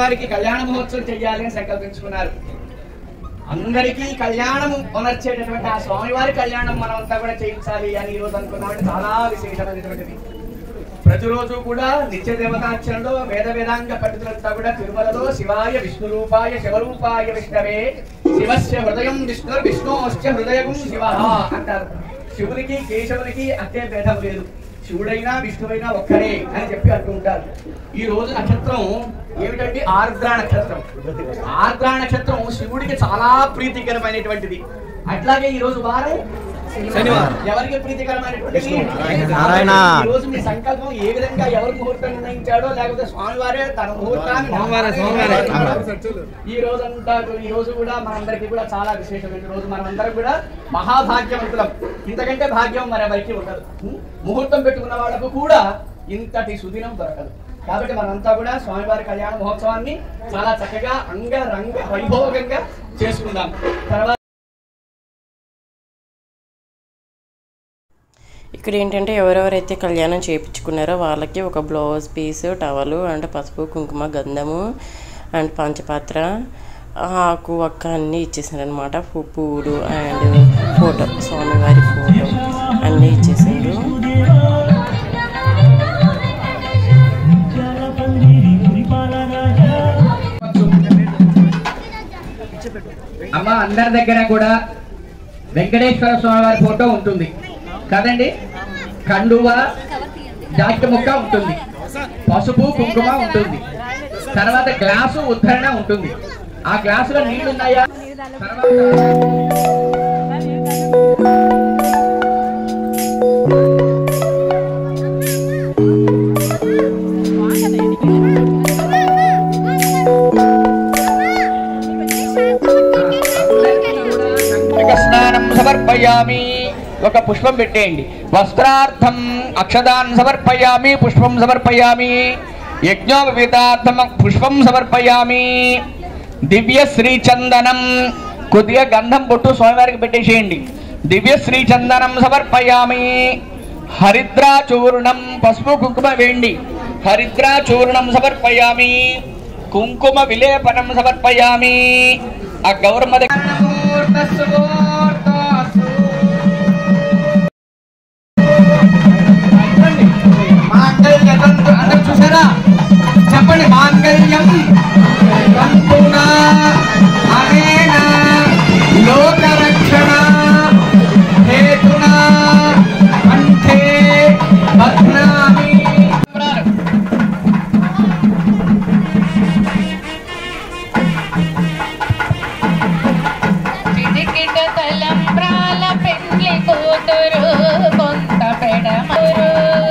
స్వామివారికి కళ్యాణ మహోత్సవం చెయ్యాలి అని సంకల్పించుకున్నారు అందరికీ కళ్యాణం ఉనర్చేటటువంటి ఆ స్వామివారి కళ్యాణం మనం అంతా కూడా చేయించాలి అని ఈ రోజు అనుకున్నామంటే చాలా విశేషమైనటువంటిది ప్రతిరోజు కూడా నిత్య దేవతార్చనలో వేద వేదాంగ పండితులంతా కూడా తిరుమలలో శివాయ విష్ణు రూపాయ శివరూపాయ విష్ణవే శివస్య హృదయం విష్ణు విష్ణోశ్చ హృదయం శివ అంటారు శివునికి కేశవునికి అంతే భేదం లేదు శివుడైనా విష్ణువైనా ఒక్కరే అని చెప్పి అంటుంటారు ఈ రోజు నక్షత్రం ఏమిటంటే ఆర్ద్ర నక్షత్రం ఆర్ద్ర నక్షత్రం శివుడికి చాలా ప్రీతికరమైనటువంటిది అట్లాగే ఈ రోజు వారం శనివారం. ఎవరికి ప్రీతికరమైనటువంటిది నారాయణ. ఈ రోజు మీ సంకల్పం ఏ విధంగా ఎవరు ముహూర్తం నిర్ణయించాడో లేకపోతే స్వామివారే తన ముహూర్తాన్ని సోమవారం, సోమవారం. ఈ రోజంతా ఈ రోజు కూడా మనందరికీ కూడా చాలా విశేషమైన రోజు మనమందరం కూడా మహాభాగ్యవంతులం ఇంతకంటే భాగ్యం మరెవరికి ఉండదు ఉం? ముహూర్తం పెట్టుకున్న వాళ్ళకు కూడా ఇంతటి సుదినం దొరకదు కాబట్టి మనంతా కూడా స్వామివారి కళ్యాణ మహోత్సవాన్ని చాలా చక్కగా అంగరంగ వైభోగంగా చేసుకుందాం తర్వాత ఇక్కడ ఏంటంటే ఎవరెవరైతే కళ్యాణం చేయించుకున్నారో వాళ్ళకి ఒక బ్లౌజ్ పీస్ టవలు అండ్ పసుపు కుంకుమ గంధము అండ్ పంచపాత్ర ఆకు ఒక్క అన్నీ ఇచ్చేసారు అనమాట పువ్వులు అండ్ ఫోటో స్వామివారి ఫోటో అన్నీ ఇచ్చేసారు అమ్మ అందరి దగ్గర కూడా వెంకటేశ్వర స్వామి వారి ఫోటో ఉంటుంది కదండి కండువ జాకెట్ ముక్క ఉంటుంది పసుపు కుంకుమ ఉంటుంది తర్వాత గ్లాసు ఉద్ధరణ ఉంటుంది ఆ గ్లాసులో నీళ్లు ఉన్నాయా తర్వాత కంకణ స్నానం సమర్పయామి ఒక పుష్పం పెట్టేయండి వస్త్రార్థం అక్షదాన్ సమర్పయామి పుష్పం సమర్పయామి యజ్ఞోపవీతార్థం పుష్పం సమర్పయామి దివ్య శ్రీ చందనం కొద్దిగా గంధం పొట్టు స్వామివారికి పెట్టేసేయండి దివ్య శ్రీ చందనం సమర్పయామి హరిద్రాచూర్ణం పసుపు కుంకుమ వేయండి హరిద్రాచూర్ణం సమర్పయామి కుంకుమ విలేపనం సమర్పయామి ఆ గౌరమ్మ దగ్గర అందరూ చూసారా చెప్పండి మాంగళ్యం తంతునా అనేన లోకరక్షణ హేతునా కంఠే బధ్నామి పిడికిట తలంబ్రాల పెండ్లి కూతురు కొంత పెడమరు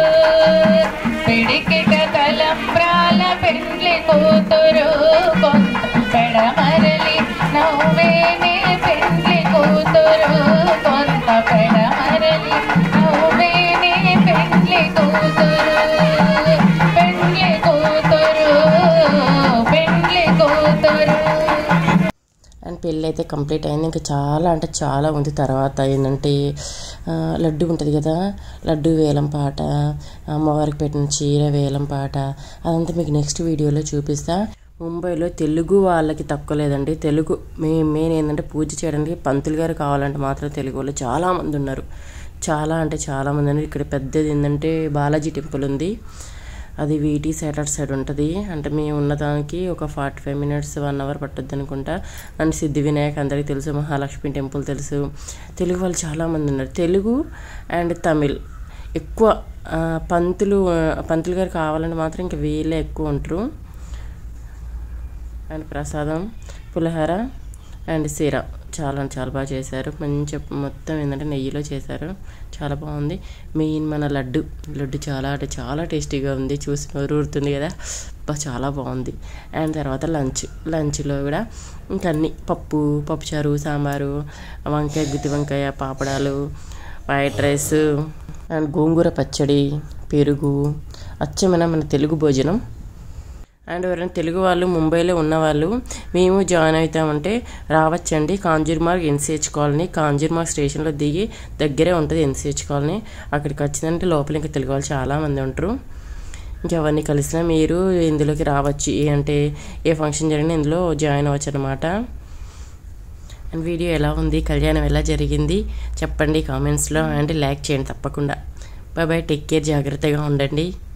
పిడికిట తలంబ్రాల పెండ్లి కూతురు కొంత పెడమరలి నవ్వేనే పెండ్లి కూతురు కొంత పెడమరలి నవ్వేనే పెండ్లి కూతురు పెండ్లి కూతురు పెండ్లి కూతురు అండ్ పెళ్ళి అయితే కంప్లీట్ అయింది ఇంకా చాలా అంటే చాలా ఉంది తర్వాత ఏంటంటే ఆ, లడ్డు ఉంటుంది కదా లడ్డు వేలం పాట అమ్మవారికి పెట్టిన చీర వేలం పాట అదంతా మీకు నెక్స్ట్ వీడియోలో చూపిస్తా ముంబైలో తెలుగు వాళ్ళకి తక్కువ లేదండి తెలుగు మే మెయిన్ ఏంటంటే పూజ చేయడానికి పంతులు గారు కావాలంటే మాత్రం తెలుగు వాళ్ళు చాలామంది ఉన్నారు చాలా అంటే చాలామంది ఉన్నారు ఇక్కడ పెద్దది ఏంటంటే బాలాజీ టెంపుల్ ఉంది అది వీటీ సైడ్ అటు సైడ్ ఉంటుంది అంటే మేము ఉన్న దానికి ఒక forty five minutes one hour పట్టుద్ది అనుకుంటా అండ్ సిద్ధి వినాయక్ అందరికీ తెలుసు మహాలక్ష్మి టెంపుల్ తెలుసు తెలుగు వాళ్ళు చాలామంది ఉన్నారు తెలుగు అండ్ తమిళ్ ఎక్కువ ఆ, పంతులు పంతులు గారు కావాలంటే మాత్రం ఇంకా వీళ్ళే ఎక్కువ ఉంటారు అండ్ ప్రసాదం పులిహోర అండ్ సీర చాలా అంటే చాలా బాగా చేశారు మంచి మొత్తం ఏంటంటే నెయ్యిలో చేశారు చాలా బాగుంది మెయిన్ మన లడ్డు లడ్డు చాలా అంటే చాలా టేస్టీగా ఉంది చూసి నోరు ఊరుతుంది కదా బా చాలా బాగుంది అండ్ తర్వాత లంచ్ లంచ్లో కూడా ఇంకా అన్ని పప్పు పప్పుచారు సాంబారు వంకాయ గుత్తి వంకాయ పాపడాలు వైట్ రైస్ అండ్ గోంగూర పచ్చడి పెరుగు అచ్చమైన మన తెలుగు భోజనం అండ్ ఎవరైనా తెలుగు వాళ్ళు ముంబైలో ఉన్నవాళ్ళు మేము జాయిన్ అవుతామంటే రావచ్చండి కాంజూర్మార్గ్ ఎన్సిహెచ్ కాలనీ కాంజూర్మార్గ్ స్టేషన్లో దిగి దగ్గరే ఉంటుంది ఎన్సిహెచ్ కాలనీ అక్కడికి వచ్చిందంటే లోపల ఇంకా తెలుగు వాళ్ళు చాలామంది ఉంటారు ఇంకెవరిని కలిసినా మీరు ఇందులోకి రావచ్చు ఏ అంటే ఏ ఫంక్షన్ జరిగినా ఇందులో జాయిన్ అవ్వచ్చు అనమాట అండ్ వీడియో ఎలా ఉంది కళ్యాణం ఎలా జరిగింది చెప్పండి కామెంట్స్లో అండ్ లైక్ చేయండి తప్పకుండా బాయ్ బాయ్ టేక్ కేర్ జాగ్రత్తగా ఉండండి